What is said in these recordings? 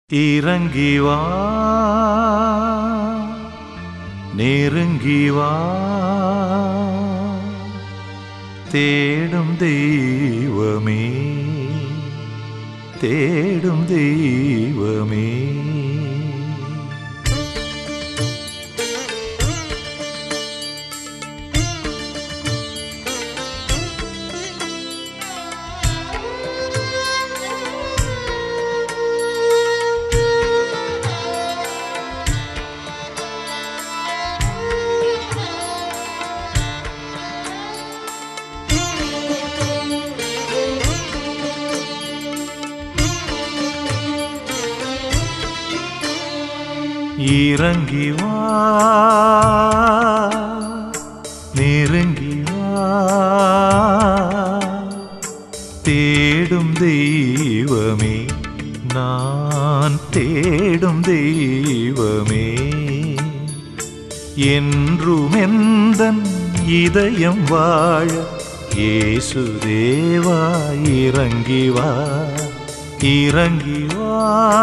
இறங்கி வா நெருங்கி வா தேடும் தெய்வமே தேடும் தெய்வமே இறங்கி வா நெருங்கி வா தேடும் தெய்வமே நான் தேடும் தெய்வமே என்றும் எந்தன் இதயம் வாழ இயேசு தேவா இறங்கி வா இறங்கி வா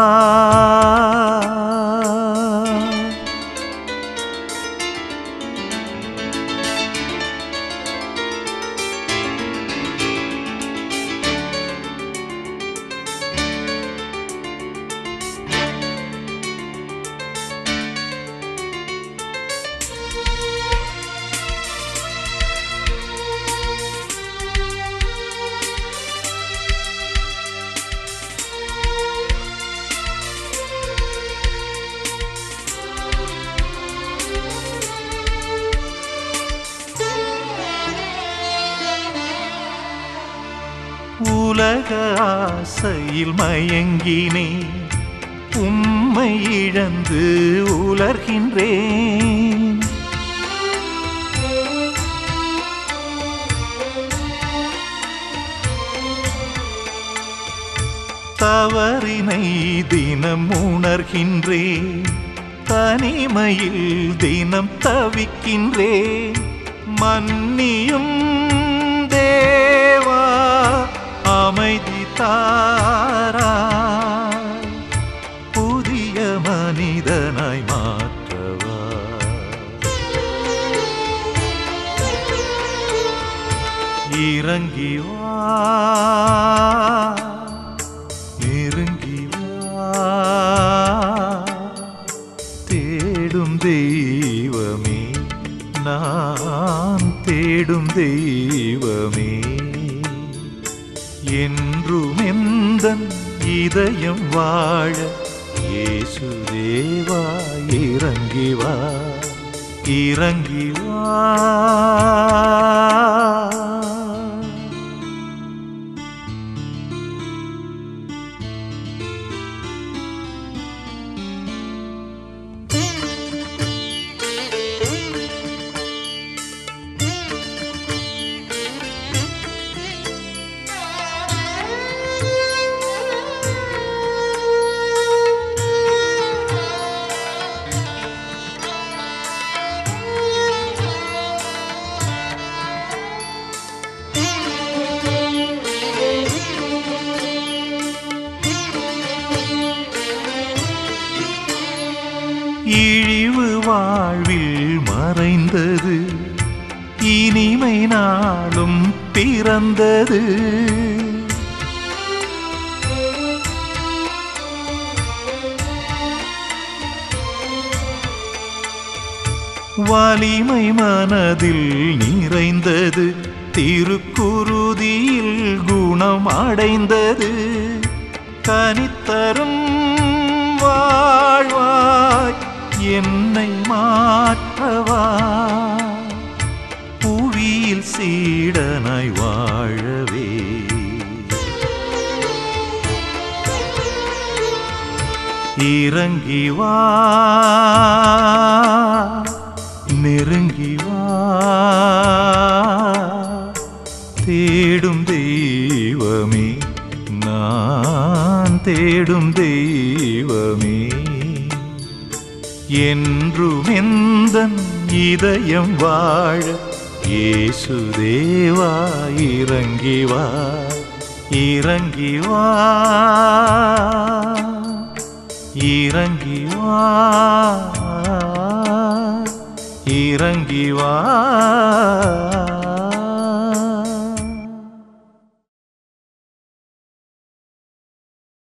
உலக ஆசையில் மயங்கினே உம்மை இழந்து உலர்கின்றேன் தவறினை தினம் உணர்கின்றேன் தனிமையில் தினம் தவிக்கின்றேன் மன்னியும் தேவா அமைதி தாரா புதிய மனிதனாய் மாற்றவா இறங்கி வா நெருங்கி வா தேடும் தெய்வமே நான் தேடும் தெய்வமே என்றும் எந்தன் இதயம் வாழ இயேசு தேவா இறங்கி வா இறங்கி வா இழிவு வாழ்வில் மறைந்தது இனிமை நாளும் பிறந்தது வலிமை மனதில் நிறைந்தது திருக்குருதியில் குணம் அடைந்தது கனித்தரும் வாழ்வாய் என்னை மாற்றவா புவியில் சீடனாய் வாழவே இறங்கி வா நெருங்கி வா தேடும் தெய்வமே நான் தேடும் தெய்வமே என்றும் எந்தன் இதயம் வாழ இயேசு தேவா இறங்கி வா இறங்கி வா இறங்கி வா இறங்கி வா